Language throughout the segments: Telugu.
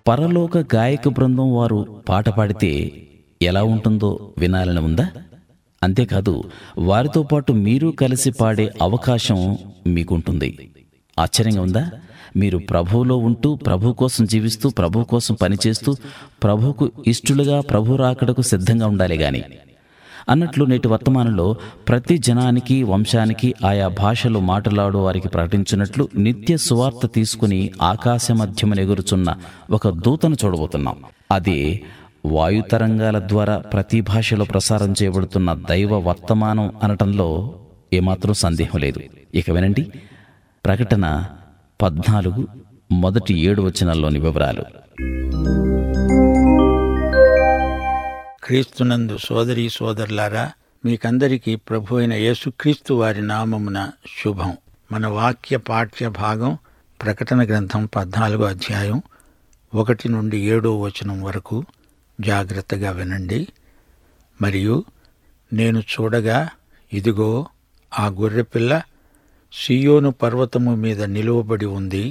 పరలోక గాయక బృందం వారు పాట పాడితే ఎలా ఉంటుందో వినాలని ఉందా అంతేకాదు వారితో పాటు మీరు కలిసి పాడే అవకాశం మీకుంటుంది ఆశ్చర్యంగా ఉందా మీరు ప్రభువులో ఉంటూ ప్రభు కోసం జీవిస్తూ ప్రభు కోసం పనిచేస్తూ ప్రభువుకు ఇష్టలుగా ప్రభు రాకడకు సిద్ధంగా ఉండాలి గాని అన్నట్లు నేటి వర్తమానంలో ప్రతి జనానికి వంశానికి ఆయా భాషలు మాట్లాడు వారికి ప్రకటించినట్లు నిత్య సువార్త తీసుకుని ఆకాశ మధ్యమున ఎగురుచున్న ఒక దూతను చూడబోతున్నాం అది వాయుతరంగాల ద్వారా ప్రతి భాషలో ప్రసారం చేయబడుతున్న దైవ వర్తమానం అనటంలో ఏమాత్రం సందేహం లేదు ఇక వినండి ప్రకటన పద్నాలుగు మొదటి ఏడు వచనాల్లోని వివరాలు క్రీస్తునందు సోదరీ సోదరులారా మీకందరికీ ప్రభు అయిన యేసుక్రీస్తు వారి నామమున శుభం మన వాక్య పాఠ్య భాగం ప్రకటన గ్రంథం పద్నాలుగో అధ్యాయం ఒకటి నుండి ఏడో వచనం వరకు జాగ్రత్తగా వినండి మరియు నేను చూడగా ఇదిగో ఆ గొర్రెపిల్ల సియోను పర్వతము మీద నిలువబడి ఉంది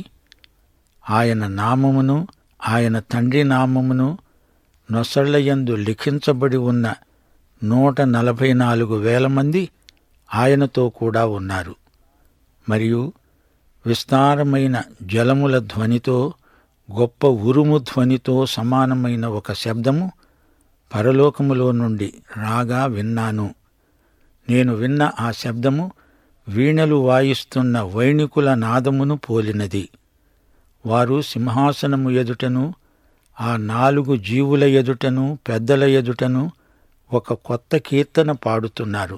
ఆయన నామమును ఆయన తండ్రి నామమును నొసళ్లయందు లిఖించబడి ఉన్న నూట నలభై నాలుగు వేల మంది ఆయనతో కూడా ఉన్నారు మరియు విస్తారమైన జలముల ధ్వనితో గొప్ప ఉరుము ధ్వనితో సమానమైన ఒక శబ్దము పరలోకములో నుండి రాగా విన్నాను నేను విన్న ఆ శబ్దము వీణలు వాయిస్తున్న వైణికుల నాదమును పోలినది వారు సింహాసనము ఎదుటను ఆ నాలుగు జీవుల ఎదుటను పెద్దల ఎదుటను ఒక కొత్త కీర్తన పాడుతున్నారు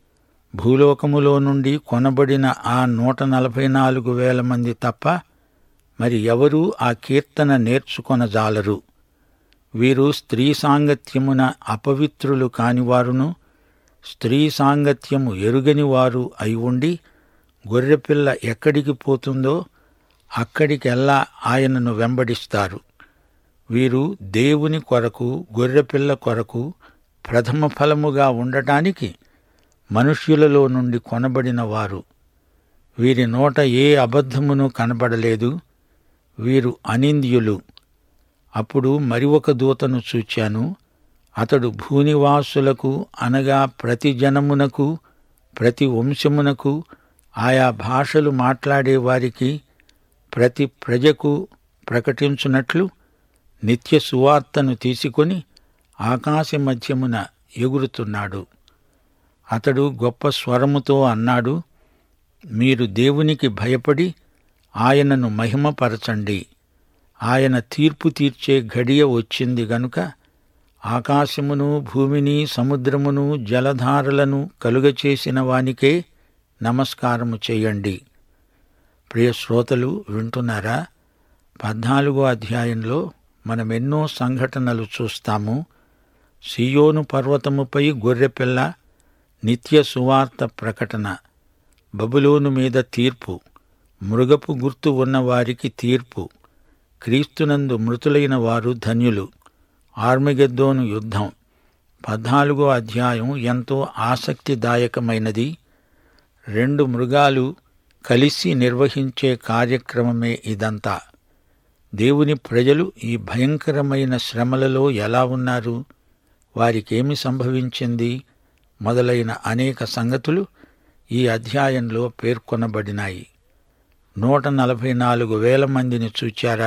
భూలోకములో నుండి కొనబడిన ఆ నూట నలభై నాలుగు వేల మంది తప్ప మరి ఎవరూ ఆ కీర్తన నేర్చుకొనజాలరు వీరు స్త్రీ సాంగత్యమున అపవిత్రులు కానివారును స్త్రీ సాంగత్యము ఎరుగని వారు అయి ఉండి గొర్రెపిల్ల ఎక్కడికి పోతుందో అక్కడికెల్లా ఆయనను వెంబడిస్తారు వీరు దేవుని కొరకు గొర్రెపిల్ల కొరకు ప్రథమ ఫలముగా ఉండటానికి మనుష్యులలో నుండి కొనబడిన వారు వీరి నోట ఏ అబద్ధమును కనబడలేదు వీరు అనింద్యులు అప్పుడు మరి ఒక దూతను చూచాను అతడు భూనివాసులకు అనగా ప్రతి జనమునకు ప్రతి వంశమునకు ఆయా భాషలు మాట్లాడే వారికి ప్రతి ప్రజకు ప్రకటించున్నట్లు నిత్య సువార్తను తీసుకొని ఆకాశ మధ్యమున ఎగురుతున్నాడు అతడు గొప్ప స్వరముతో అన్నాడు మీరు దేవునికి భయపడి ఆయనను మహిమపరచండి ఆయన తీర్పు తీర్చే ఘడియ వచ్చింది గనుక ఆకాశమును భూమిని సముద్రమును జలధారలను కలుగచేసిన వానికే నమస్కారము చేయండి ప్రియ శ్రోతలు వింటున్నారా పద్నాలుగో అధ్యాయంలో మనమెన్నో సంఘటనలు చూస్తాము సియోను పర్వతముపై గొర్రెపిల్ల నిత్య సువార్త ప్రకటన బబులోను మీద తీర్పు మృగపు గుర్తు ఉన్నవారికి తీర్పు క్రీస్తునందు మృతులైన వారు ధన్యులు ఆర్మగెద్దోను యుద్ధం పద్నాలుగో అధ్యాయం ఎంతో ఆసక్తిదాయకమైనది రెండు మృగాలు కలిసి నిర్వహించే కార్యక్రమమే ఇదంతా దేవుని ప్రజలు ఈ భయంకరమైన శ్రమలలో ఎలా ఉన్నారు వారికేమి సంభవించింది మొదలైన అనేక సంగతులు ఈ అధ్యాయంలో పేర్కొనబడినాయి నూట నలభై నాలుగు వేల మందిని చూచారా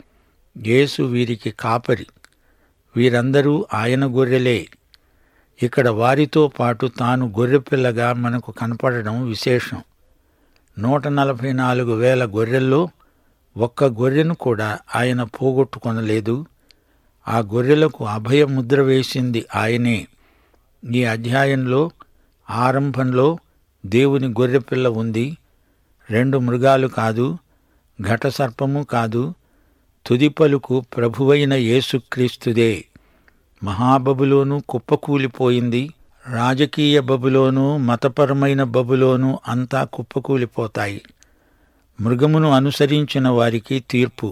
యేసు వీరికి కాపరి వీరందరూ ఆయన గొర్రెలే ఇక్కడ వారితో పాటు తాను గొర్రెపిల్లగా మనకు కనపడడం విశేషం నూట నలభై నాలుగు వేల గొర్రెల్లో ఒక్క గొర్రెను కూడా ఆయన పోగొట్టుకొనలేదు ఆ గొర్రెలకు అభయ ముద్ర వేసింది ఆయనే ఈ అధ్యాయంలో ఆరంభంలో దేవుని గొర్రెపిల్ల ఉంది రెండు మృగాలు కాదు ఘటసర్పము కాదు తుది పలుకు ప్రభువైన యేసుక్రీస్తుదే మహాబబులోను కుప్పకూలిపోయింది రాజకీయ బబులోను మతపరమైన బబులోను అంతా కుప్పకూలిపోతాయి మృగమును అనుసరించిన వారికి తీర్పు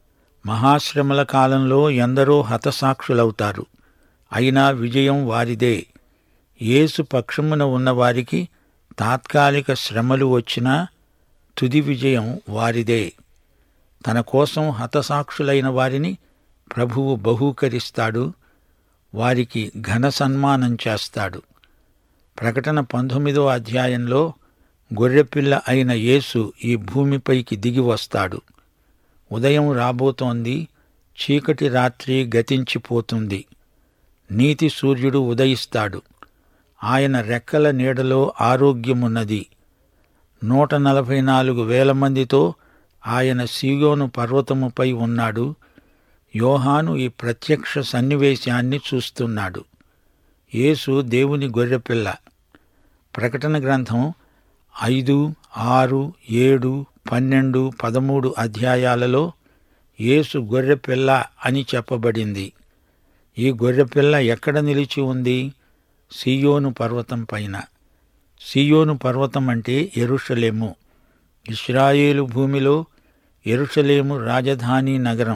మహాశ్రమల కాలంలో ఎందరో హతసాక్షులవుతారు అయినా విజయం వారిదే యేసు పక్షమున ఉన్నవారికి తాత్కాలిక శ్రమలు వచ్చినా తుది విజయం వారిదే తన కోసం హతసాక్షులైన వారిని ప్రభువు బహూకరిస్తాడు వారికి ఘన సన్మానం చేస్తాడు ప్రకటన పంతొమ్మిదో అధ్యాయంలో గొర్రెపిల్ల అయిన యేసు ఈ భూమిపైకి దిగి వస్తాడు ఉదయం రాబోతోంది చీకటి రాత్రి గతించిపోతుంది నీతి సూర్యుడు ఉదయిస్తాడు ఆయన రెక్కల నీడలో ఆరోగ్యమున్నది నూట నలభై నాలుగు వేల మందితో ఆయన సీయోను పర్వతముపై ఉన్నాడు యోహాను ఈ ప్రత్యక్ష సన్నివేశాన్ని చూస్తున్నాడు యేసు దేవుని గొర్రెపిల్ల ప్రకటన గ్రంథం ఐదు ఆరు ఏడు పన్నెండు పదమూడు అధ్యాయాలలో యేసు గొర్రెపిల్ల అని చెప్పబడింది ఈ గొర్రెపిల్ల ఎక్కడ నిలిచి ఉంది సియోను పర్వతం పైన సియోను పర్వతం అంటే ఎరుషలేము ఇస్రాయేలు భూమిలో ఎరుషలేము రాజధాని నగరం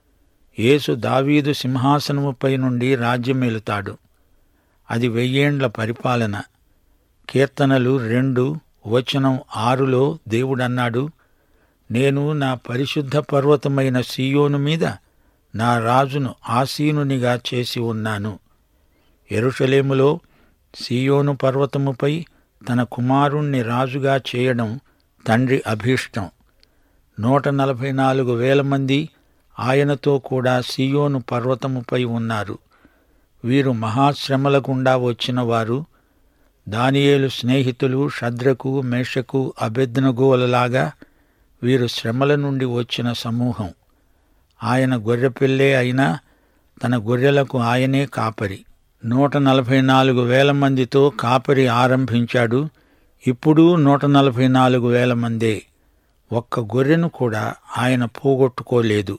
యేసు దావీదు సింహాసనముపై నుండి రాజ్యమేలుతాడు అది వెయ్యేండ్ల పరిపాలన కీర్తనలు రెండు వచనం ఆరులో దేవుడన్నాడు నేను నా పరిశుద్ధ పర్వతమైన సీయోను మీద నా రాజును ఆసీనునిగా చేసి ఉన్నాను ఎరుషలేములో సీయోను పర్వతముపై తన కుమారుణ్ణి రాజుగా చేయడం తండ్రి అభీష్టం నూట నలభై నాలుగు వేల మంది ఆయనతో కూడా సీయోను పర్వతముపై ఉన్నారు వీరు మహాశ్రమల గుండా వచ్చిన వారు దానియేలు స్నేహితులు షద్రకు మేషకు అభెజ్ఞగోలలాగా వీరు శ్రమల నుండి వచ్చిన సమూహం ఆయన గొర్రెపిల్లే అయినా తన గొర్రెలకు ఆయనే కాపరి నూట నలభై నాలుగు వేల మందితో కాపరి ఆరంభించాడు ఇప్పుడు నూట నలభై నాలుగు వేల మందే ఒక్క గొర్రెను కూడా ఆయన పోగొట్టుకోలేదు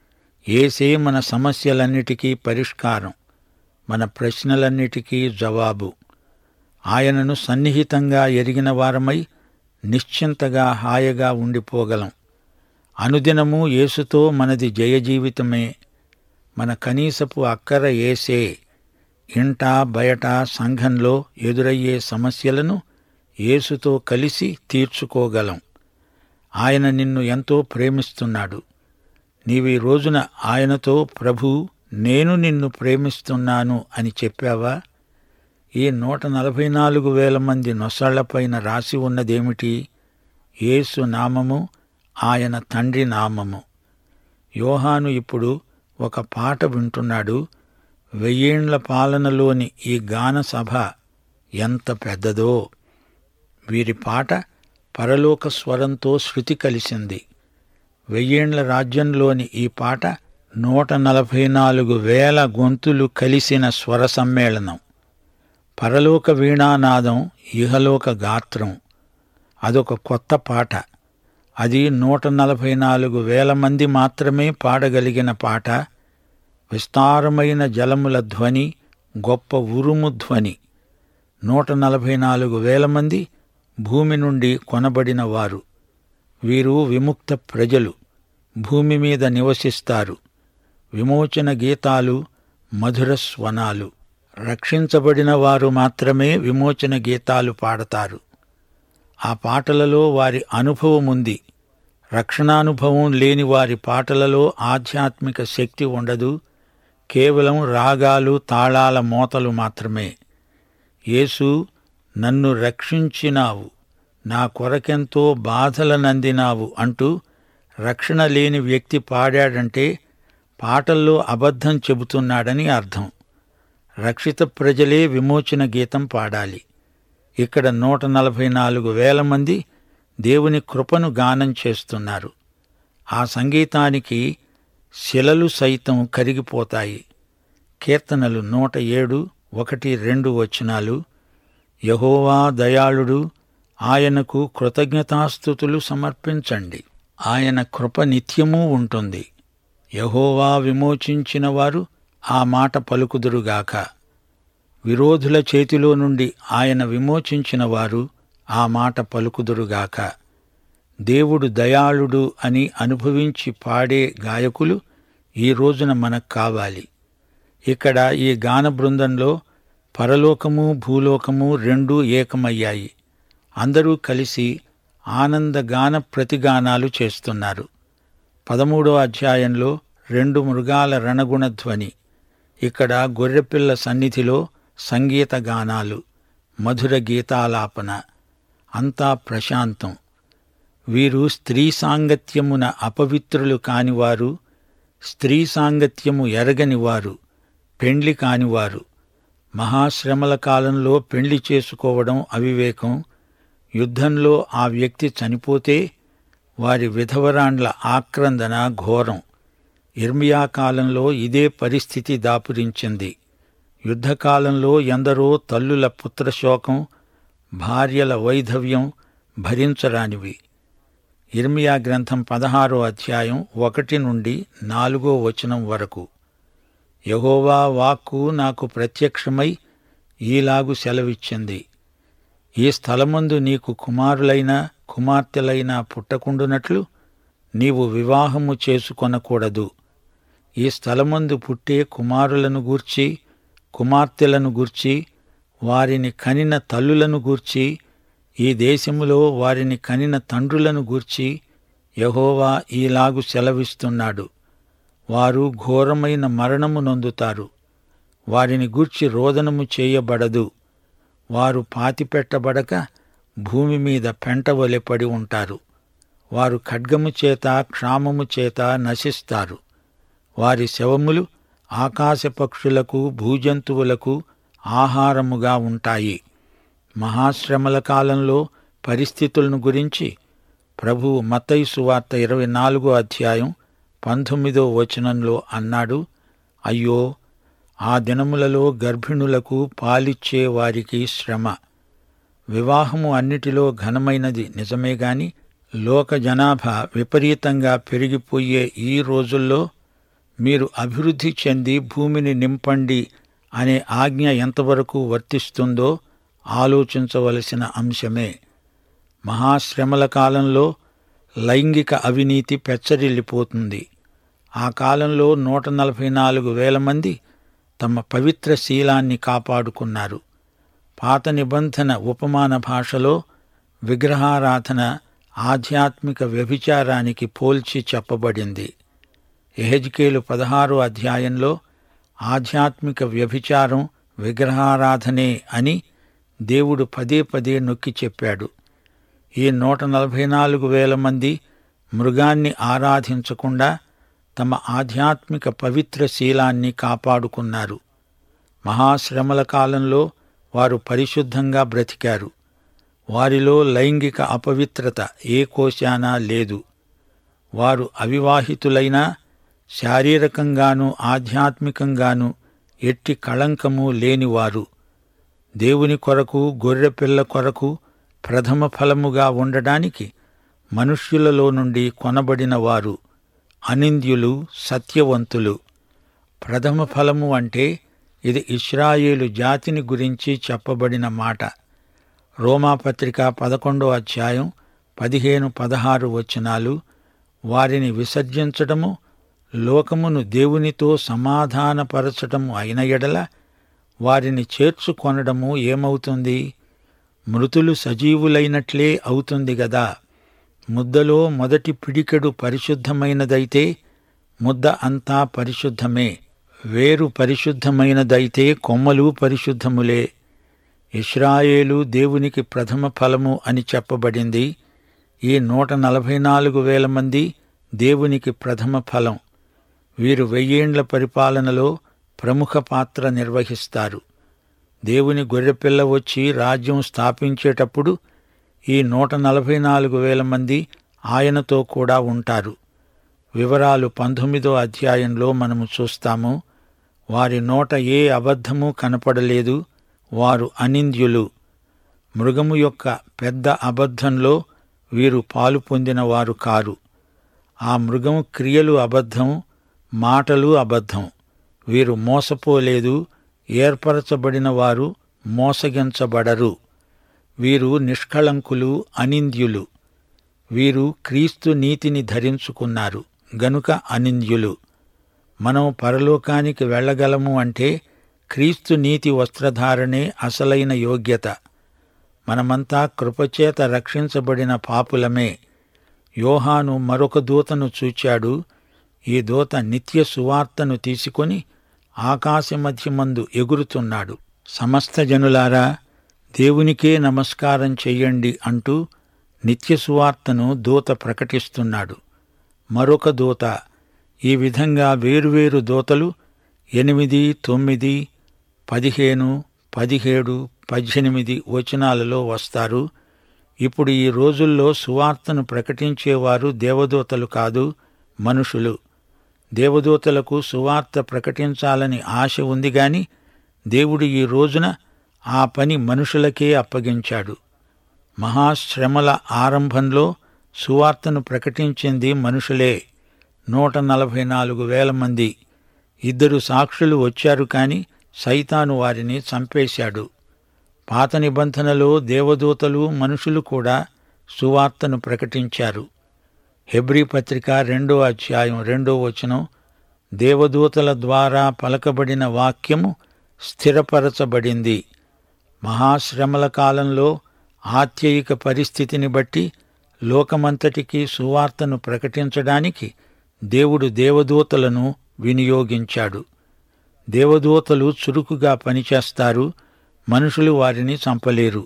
ఏసే మన సమస్యలన్నిటికీ పరిష్కారం మన ప్రశ్నలన్నిటికీ జవాబు ఆయనను సన్నిహితంగా ఎరిగిన వారమై నిశ్చింతగా హాయిగా ఉండిపోగలం అనుదినము యేసుతో మనది జయజీవితమే మన కనీసపు అక్కర ఏసే ఇంట బయట సంఘంలో ఎదురయ్యే సమస్యలను యేసుతో కలిసి తీర్చుకోగలం ఆయన నిన్ను ఎంతో ప్రేమిస్తున్నాడు నీవీ రోజున ఆయనతో ప్రభు నేను నిన్ను ప్రేమిస్తున్నాను అని చెప్పావా ఈ నూట నలభై నాలుగు వేల మంది నొసళ్లపైన రాసి ఉన్నదేమిటి యేసు నామము ఆయన తండ్రి నామము యోహాను ఇప్పుడు ఒక పాట వింటున్నాడు వెయ్యేండ్ల పాలనలోని ఈ గాన సభ ఎంత పెద్దదో వీరి పాట పరలోక స్వరంతో శృతి కలిసింది వెయ్యేండ్ల రాజ్యంలోని ఈ పాట నూట నలభై నాలుగు వేల గొంతులు కలిసిన స్వర సమ్మేళనం పరలోక వీణానాదం ఇహలోక గాత్రం అదొక కొత్త పాట అది నూట నలభై నాలుగు వేల మంది మాత్రమే పాడగలిగిన పాట విస్తారమైన జలముల ధ్వని గొప్ప ఉరుము ధ్వని నూట నలభై నాలుగు వేల మంది భూమి నుండి కొనబడిన వారు వీరు విముక్త ప్రజలు భూమి మీద నివసిస్తారు విమోచన గీతాలు మధుర స్వనాలు రక్షించబడిన వారు మాత్రమే విమోచన గీతాలు పాడతారు ఆ పాటలలో వారి అనుభవం ఉంది రక్షణానుభవం లేని వారి పాటలలో ఆధ్యాత్మిక శక్తి ఉండదు కేవలం రాగాలు తాళాల మోతలు మాత్రమే యేసు నన్ను రక్షించినావు నా కొరకెంతో బాధలనందినావు అంటూ రక్షణ లేని వ్యక్తి పాడాడంటే పాటల్లో అబద్ధం చెబుతున్నాడని అర్థం రక్షిత ప్రజలే విమోచన గీతం పాడాలి ఇక్కడ నూట నలభై నాలుగు వేల మంది దేవుని కృపను గానం చేస్తున్నారు ఆ సంగీతానికి శిలలు సైతం కరిగిపోతాయి కీర్తనలు నూట ఏడు ఒకటి రెండు వచనాలు యహోవా దయాళుడు ఆయనకు కృతజ్ఞతాస్థుతులు సమర్పించండి ఆయన కృప నిత్యమూ ఉంటుంది యహోవా విమోచించిన వారు ఆ మాట పలుకుదురుగాక విరోధుల చేతిలో నుండి ఆయన విమోచించిన వారు ఆ మాట పలుకుదురుగాక దేవుడు దయాళుడు అని అనుభవించి పాడే గాయకులు ఈ రోజున మనకు కావాలి ఇక్కడ ఈ గాన బృందంలో పరలోకము భూలోకము రెండూ ఏకమయ్యాయి అందరూ కలిసి ఆనంద గాన ప్రతిగానాలు చేస్తున్నారు పదమూడో అధ్యాయంలో రెండు మృగాల రణగుణధ్వని ఇక్కడ గొర్రెపిల్ల సన్నిధిలో సంగీత గానాలు మధుర గీతాలాపన అంతా ప్రశాంతం వీరు స్త్రీ సాంగత్యమున అపవిత్రులు కానివారు స్త్రీ సాంగత్యము ఎరగనివారు పెండ్లి కానివారు మహాశ్రమల కాలంలో పెండ్లి చేసుకోవడం అవివేకం యుద్ధంలో ఆ వ్యక్తి చనిపోతే వారి విధవరాండ్ల ఆక్రందన ఘోరం ఇర్మియా కాలంలో ఇదే పరిస్థితి దాపురించింది యుద్ధకాలంలో ఎందరో తల్లుల పుత్రశోకం భార్యల వైధవ్యం భరించరానివి ఇర్మియా గ్రంథం పదహారో అధ్యాయం ఒకటి నుండి నాలుగో వచనం వరకు యహోవా వాక్కు నాకు ప్రత్యక్షమై ఈలాగు సెలవిచ్చింది ఈ స్థలమందు నీకు కుమారులైన కుమార్తెలైనా పుట్టకుండునట్లు నీవు వివాహము చేసుకొనకూడదు ఈ స్థలమందు పుట్టే కుమారులను గూర్చి కుమార్తెలను గూర్చి వారిని కనిన తల్లులను గూర్చి ఈ దేశములో వారిని కనిన తండ్రులను గూర్చి యహోవా ఈలాగు సెలవిస్తున్నాడు వారు ఘోరమైన మరణము నొందుతారు వారిని గూర్చి రోదనము చేయబడదు వారు పాతిపెట్టబడక భూమి మీద పెంటవలె పడి ఉంటారు వారు ఖడ్గము చేత క్షామము చేత నశిస్తారు వారి శవములు ఆకాశ పక్షులకు భూజంతువులకు ఆహారముగా ఉంటాయి మహాశ్రమల కాలంలో పరిస్థితులను గురించి ప్రభువు మత్తయి సువార్త ఇరవై నాలుగో అధ్యాయం పంతొమ్మిదో వచనంలో అన్నాడు అయ్యో ఆ దినములలో గర్భిణులకు పాలిచ్చే వారికి శ్రమ వివాహము అన్నిటిలో ఘనమైనది నిజమే గాని లోక జనాభా విపరీతంగా పెరిగిపోయే ఈ రోజుల్లో మీరు అభివృద్ధి చెంది భూమిని నింపండి అనే ఆజ్ఞ ఎంతవరకు వర్తిస్తుందో ఆలోచించవలసిన అంశమే మహాశ్రమల కాలంలో లైంగిక అవినీతి పెచ్చరిల్లిపోతుంది ఆ కాలంలో నూట నలభై నాలుగు వేల మంది తమ పవిత్ర శీలాన్ని కాపాడుకున్నారు పాత నిబంధన ఉపమాన భాషలో విగ్రహారాధన ఆధ్యాత్మిక వ్యభిచారానికి పోల్చి చెప్పబడింది ఎహెజ్కేలు పదహారో అధ్యాయంలో ఆధ్యాత్మిక వ్యభిచారం విగ్రహారాధనే అని దేవుడు పదే పదే నొక్కి చెప్పాడు ఈ నూట నలభై నాలుగు వేల మంది మృగాన్ని ఆరాధించకుండా తమ ఆధ్యాత్మిక పవిత్ర శీలాన్ని కాపాడుకున్నారు మహాశ్రమల కాలంలో వారు పరిశుద్ధంగా బ్రతికారు వారిలో లైంగిక అపవిత్రత ఏ కోశానా లేదు వారు అవివాహితులైనా శారీరకంగానూ ఆధ్యాత్మికంగానూ ఎట్టి కళంకము లేనివారు దేవుని కొరకు గొర్రెపిల్ల కొరకు ప్రథమ ఫలముగా ఉండడానికి మనుష్యులలో నుండి కొనబడిన వారు అనింద్యులు సత్యవంతులు ప్రథమ ఫలము అంటే ఇది ఇస్రాయేలు జాతిని గురించి చెప్పబడిన మాట రోమాపత్రిక పదకొండో అధ్యాయం పదిహేను పదహారు వచనాలు వారిని విసర్జించడము లోకమును దేవునితో సమాధానపరచటము అయిన ఎడల వారిని చేర్చుకొనడము ఏమవుతుంది మృతులు సజీవులైనట్లే అవుతుంది గదా ముద్దలో మొదటి పిడికెడు పరిశుద్ధమైనదైతే ముద్ద అంతా పరిశుద్ధమే వేరు పరిశుద్ధమైనదైతే కొమ్మలు పరిశుద్ధములే ఇస్రాయేలు దేవునికి ప్రథమ ఫలము అని చెప్పబడింది ఈ నూట నలభై నాలుగు వేల మంది దేవునికి ప్రథమ ఫలం వీరు వెయ్యేండ్ల పరిపాలనలో ప్రముఖ పాత్ర నిర్వహిస్తారు దేవుని గొర్రెపిల్ల వచ్చి రాజ్యం స్థాపించేటప్పుడు ఈ నూట నలభై నాలుగు వేల మంది ఆయనతో కూడా ఉంటారు వివరాలు పంతొమ్మిదో అధ్యాయంలో మనము చూస్తాము వారి నోట ఏ అబద్ధము కనపడలేదు వారు అనింద్యులు మృగము యొక్క పెద్ద అబద్ధంలో వీరు పాలు పొందిన వారు కారు ఆ మృగం క్రియలు అబద్ధం మాటలు అబద్ధం వీరు మోసపోలేదు ఏర్పరచబడిన వారు మోసగించబడరు వీరు నిష్కళంకులు అనింద్యులు వీరు క్రీస్తు నీతిని ధరించుకున్నారు గనుక అనింద్యులు మనం పరలోకానికి వెళ్ళగలము అంటే క్రీస్తు నీతి వస్త్రధారణే అసలైన యోగ్యత మనమంతా కృపచేత రక్షించబడిన పాపులమే యోహాను మరొక దూతను చూచాడు ఈ దూత నిత్య సువార్తను తీసుకొని ఆకాశమధ్యమందు ఎగురుతున్నాడు సమస్త జనులారా దేవునికే నమస్కారం చెయ్యండి అంటూ నిత్య సువార్తను దూత ప్రకటిస్తున్నాడు మరొక దూత ఈ విధంగా వేరువేరు దూతలు ఎనిమిది తొమ్మిది పదిహేను పదిహేడు పద్దెనిమిది వచనాలలో వస్తారు ఇప్పుడు ఈ రోజుల్లో సువార్తను ప్రకటించేవారు దేవదూతలు కాదు మనుషులు దేవదూతలకు సువార్త ప్రకటించాలని ఆశ ఉంది గాని దేవుడు ఈ రోజున ఆ పని మనుషులకే అప్పగించాడు మహాశ్రమల ఆరంభంలో సువార్తను ప్రకటించింది మనుషులే నూట నలభై నాలుగు వేల మంది ఇద్దరు సాక్షులు వచ్చారు కాని సైతాను వారిని చంపేశాడు పాత నిబంధనలో దేవదూతలు మనుషులు కూడా సువార్తను ప్రకటించారు హెబ్రీ పత్రిక రెండో అధ్యాయం రెండో వచనం దేవదూతల ద్వారా పలకబడిన వాక్యము స్థిరపరచబడింది మహాశ్రమల కాలంలో ఆత్యయిక పరిస్థితిని బట్టి లోకమంతటికీ సువార్తను ప్రకటించడానికి దేవుడు దేవదూతలను వినియోగించాడు దేవదూతలు చురుకుగా పనిచేస్తారు మనుషులు వారిని చంపలేరు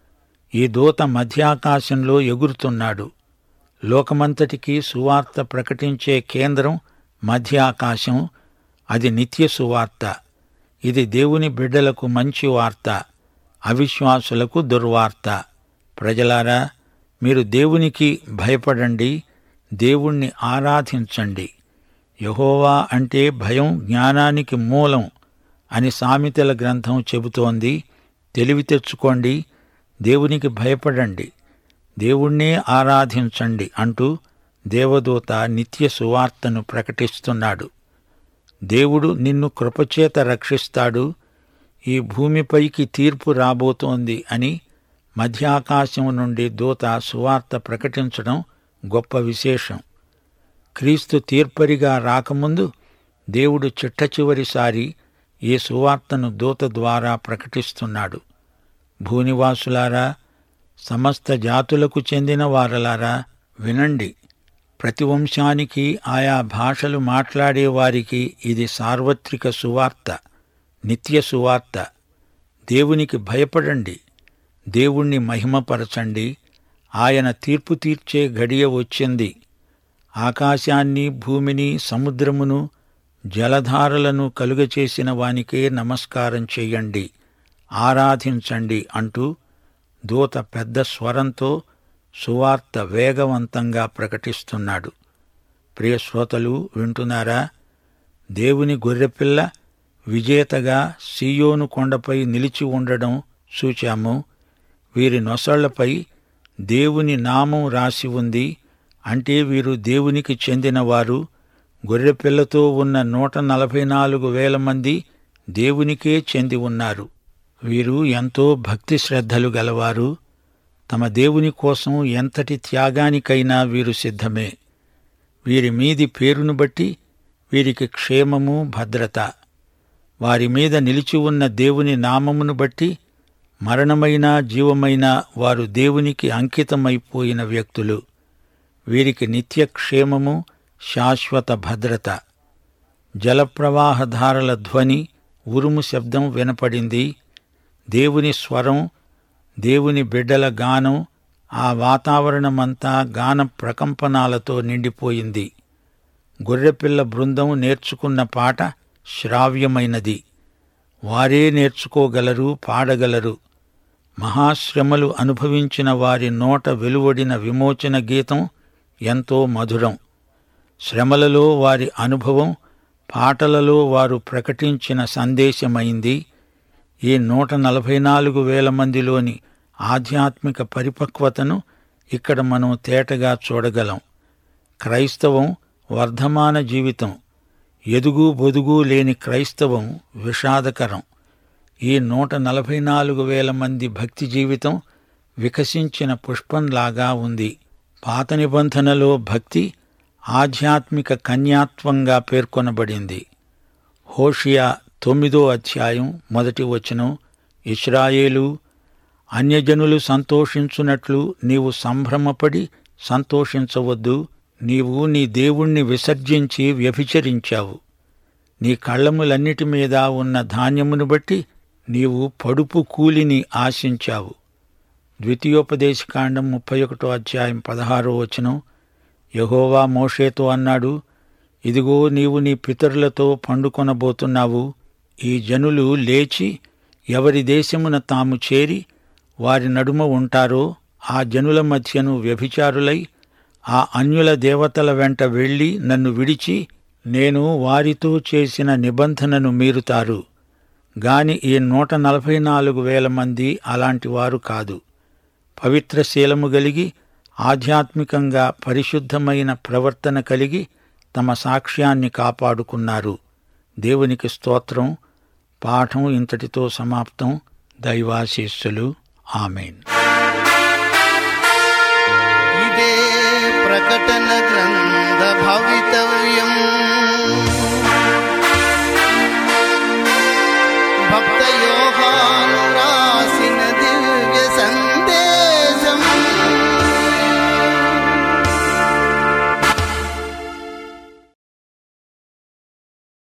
ఈ దూత మధ్యాకాశంలో ఎగురుతున్నాడు లోకమంతటికీ సువార్త ప్రకటించే కేంద్రం మధ్య ఆకాశం అది నిత్య సువార్త ఇది దేవుని బిడ్డలకు మంచి వార్త అవిశ్వాసులకు దుర్వార్త ప్రజలారా మీరు దేవునికి భయపడండి దేవుణ్ణి ఆరాధించండి యహోవా అంటే భయం జ్ఞానానికి మూలం అని సామెతల గ్రంథం చెబుతోంది తెలివి తెచ్చుకోండి దేవునికి భయపడండి దేవుణ్ణే ఆరాధించండి అంటూ దేవదూత నిత్య సువార్తను ప్రకటిస్తున్నాడు దేవుడు నిన్ను కృపచేత రక్షిస్తాడు ఈ భూమిపైకి తీర్పు రాబోతోంది అని మధ్యాకాశం నుండి దూత సువార్త ప్రకటించడం గొప్ప విశేషం క్రీస్తు తీర్పరిగా రాకముందు దేవుడు చిట్ట చివరిసారి ఈ సువార్తను దూత ద్వారా ప్రకటిస్తున్నాడు భూనివాసులారా సమస్త జాతులకు చెందిన వారలారా వినండి ప్రతి వంశానికి ఆయా భాషలు మాట్లాడే వారికి ఇది సార్వత్రిక సువార్త నిత్య సువార్త దేవునికి భయపడండి దేవుణ్ణి మహిమపరచండి ఆయన తీర్పు తీర్చే గడియ వచ్చింది ఆకాశాన్ని భూమిని సముద్రమును జలధారలను కలుగచేసిన వానికే నమస్కారం చెయ్యండి ఆరాధించండి అంటూ దూత పెద్ద స్వరంతో సువార్త వేగవంతంగా ప్రకటిస్తున్నాడు ప్రియ శ్రోతలు వింటున్నారా దేవుని గొర్రెపిల్ల విజేతగా సీయోను కొండపై నిలిచి ఉండడం చూచాము వీరి నొసళ్లపై దేవుని నామం రాసి ఉంది అంటే వీరు దేవునికి చెందినవారు గొర్రెపిల్లతో ఉన్న నూట నలభై నాలుగు వేల మంది దేవునికే చెంది ఉన్నారు వీరు ఎంతో భక్తి శ్రద్ధలు గలవారు తమ దేవుని కోసం ఎంతటి త్యాగానికైనా వీరు సిద్ధమే వీరి మీది పేరును బట్టి వీరికి క్షేమము భద్రత వారి మీద నిలిచి ఉన్న దేవుని నామమును బట్టి మరణమైన జీవమైన వారు దేవునికి అంకితమైపోయిన వ్యక్తులు వీరికి నిత్య క్షేమము శాశ్వత భద్రత జలప్రవాహధారల ధ్వని ఉరుము శబ్దం వినపడింది దేవుని స్వరం దేవుని బిడ్డల గానం ఆ వాతావరణమంతా గాన ప్రకంపనాలతో నిండిపోయింది గొర్రెపిల్ల బృందం నేర్చుకున్న పాట శ్రావ్యమైనది వారే నేర్చుకోగలరు పాడగలరు మహాశ్రమలు అనుభవించిన వారి నోట వెలువడిన విమోచన గీతం ఎంతో మధురం శ్రమలలో వారి అనుభవం పాటలలో వారు ప్రకటించిన సందేశమైంది ఈ నూట నలభై నాలుగు వేల మందిలోని ఆధ్యాత్మిక పరిపక్వతను ఇక్కడ మనం తేటగా చూడగలం క్రైస్తవం వర్ధమాన జీవితం ఎదుగు బొదుగు లేని క్రైస్తవం విషాదకరం ఈ నూట నలభై నాలుగు వేల మంది భక్తి జీవితం వికసించిన పుష్పంలాగా ఉంది పాత నిబంధనలో భక్తి ఆధ్యాత్మిక కన్యాత్వంగా పేర్కొనబడింది హోషియా తొమ్మిదో అధ్యాయం మొదటి వచనం ఇస్రాయేలు అన్యజనులు సంతోషించున్నట్లు నీవు సంభ్రమపడి సంతోషించవద్దు నీవు నీ దేవుణ్ణి విసర్జించి వ్యభిచరించావు నీ కళ్ళములన్నిటి మీద ఉన్న ధాన్యమును బట్టి నీవు పడుపు కూలిని ఆశించావు ద్వితీయోపదేశకాండం ముప్పై ఒకటో అధ్యాయం పదహారో వచనం యహోవా మోషేతో అన్నాడు ఇదిగో నీవు నీ పితరులతో పండుకొనబోతున్నావు ఈ జనులు లేచి ఎవరి దేశమున తాము చేరి వారి నడుమ ఉంటారో ఆ జనుల మధ్యను వ్యభిచారులై ఆ అన్యుల దేవతల వెంట వెళ్ళి నన్ను విడిచి నేను వారితో చేసిన నిబంధనను మీరుతారు గాని ఈ నూట నలభై నాలుగు వేల మంది అలాంటి వారు కాదు పవిత్ర శీలము కలిగి ఆధ్యాత్మికంగా పరిశుద్ధమైన ప్రవర్తన కలిగి తమ సాక్ష్యాన్ని కాపాడుకున్నారు దేవునికి స్తోత్రం పాఠం ఇంతటితో సమాప్తం దైవాశీస్సులు ఆమెన్ ఇదే ప్రకటన గ్రంథ భవితవ్య